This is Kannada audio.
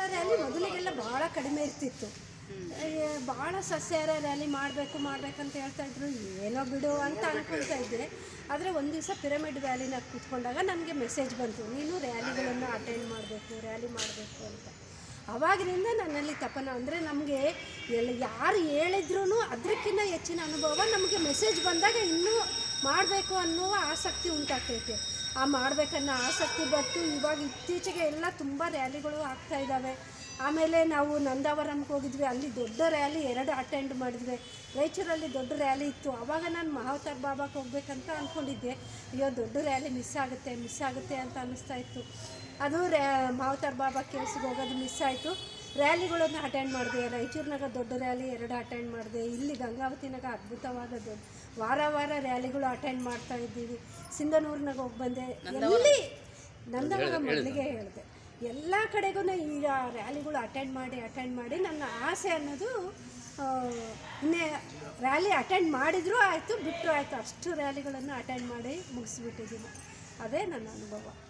ರ್ಯಾಲಿ ಮೊದಲಿಗೆಲ್ಲ ಭಾಳ ಕಡಿಮೆ ಇರ್ತಿತ್ತು ಭಾಳ ಸಸ್ಯಾಹಾರ ರ್ಯಾಲಿ ಮಾಡಬೇಕು ಮಾಡಬೇಕಂತ ಹೇಳ್ತಾ ಇದ್ರು ಏನೋ ಬಿಡು ಅಂತ ಅನ್ಕೊಳ್ತಾ ಇದ್ದೆ ಆದರೆ ಒಂದು ದಿವಸ ಪಿರಮಿಡ್ ರ್ಯಾಲಿನಾಗ ಕೂತ್ಕೊಂಡಾಗ ನನಗೆ ಮೆಸೇಜ್ ಬಂತು ನೀನು ರ್ಯಾಲಿಗಳನ್ನು ಅಟೆಂಡ್ ಮಾಡಬೇಕು ರ್ಯಾಲಿ ಮಾಡಬೇಕು ಅಂತ ಅವಾಗಿನಿಂದ ನನ್ನಲ್ಲಿ ತಪನ ಅಂದರೆ ನಮಗೆ ಎಲ್ಲ ಯಾರು ಹೇಳಿದ್ರು ಅದಕ್ಕಿಂತ ಹೆಚ್ಚಿನ ಅನುಭವ ನಮಗೆ ಮೆಸೇಜ್ ಬಂದಾಗ ಇನ್ನೂ ಮಾಡಬೇಕು ಅನ್ನುವ ಆಸಕ್ತಿ ಉಂಟಾಗ್ತೈತೆ ಆ ಮಾಡಬೇಕನ್ನೋ ಆಸಕ್ತಿ ಬತ್ತು ಇವಾಗ ಇತ್ತೀಚೆಗೆ ಎಲ್ಲ ತುಂಬ ರ್ಯಾಲಿಗಳು ಆಗ್ತಾ ಇದ್ದಾವೆ ಆಮೇಲೆ ನಾವು ನಂದಾವರಂಗೆ ಹೋಗಿದ್ವಿ ಅಲ್ಲಿ ದೊಡ್ಡ ರ್ಯಾಲಿ ಎರಡು ಅಟೆಂಡ್ ಮಾಡಿದ್ವಿ ರಾಯಚೂರಲ್ಲಿ ದೊಡ್ಡ ರ್ಯಾಲಿ ಇತ್ತು ಆವಾಗ ನಾನು ಮಹಾವತಾರ್ ಬಾಬಾಗೆ ಹೋಗ್ಬೇಕಂತ ಅಂದ್ಕೊಂಡಿದ್ದೆ ಅಯ್ಯೋ ದೊಡ್ಡ ರ್ಯಾಲಿ ಮಿಸ್ ಆಗುತ್ತೆ ಮಿಸ್ ಆಗುತ್ತೆ ಅಂತ ಅನ್ನಿಸ್ತಾ ಇತ್ತು ಅದು ರ್ಯಾ ಮಾವತಾರ್ ಬಾಬಾ ಕೆಲ್ಸಕ್ಕೆ ಹೋಗೋದು ಮಿಸ್ ಆಯಿತು ರ್ಯಾಲಿಗಳನ್ನು ಅಟೆಂಡ್ ಮಾಡಿದೆ ರಾಯಚೂರಿನಾಗ ದೊಡ್ಡ ರ್ಯಾಲಿ ಎರಡು ಅಟೆಂಡ್ ಮಾಡಿದೆ ಇಲ್ಲಿ ಗಂಗಾವತಿನಾಗ ಅದ್ಭುತವಾದ ದೊಡ್ಡ ವಾರ ವಾರ ರ್ಯಾಲಿಗಳು ಅಟೆಂಡ್ ಮಾಡ್ತಾ ಇದ್ದೀವಿ ಸಿಂಧನೂರಿನಾಗ ಹೋಗಿ ಬಂದೆ ಎಲ್ಲಿ ನಂದವಾಗ ಮೊದಲಿಗೆ ಹೇಳಿದೆ ಎಲ್ಲ ಕಡೆಗೂ ಈಗ ರ್ಯಾಲಿಗಳು ಅಟೆಂಡ್ ಮಾಡಿ ಅಟೆಂಡ್ ಮಾಡಿ ನನ್ನ ಆಸೆ ಅನ್ನೋದು ಆ, ಇನ್ನೇ ರ್ಯಾಲಿ ಅಟೆಂಡ್ ಮಾಡಿದರೂ ಆಯಿತು ಬಿಟ್ಟರು ಆಯಿತು ಅಷ್ಟು ರ್ಯಾಲಿಗಳನ್ನು ಅಟೆಂಡ್ ಮಾಡಿ ಮುಗಿಸ್ಬಿಟ್ಟಿದ್ದೀನಿ ಅದೇ ನನ್ನ ಅನುಭವ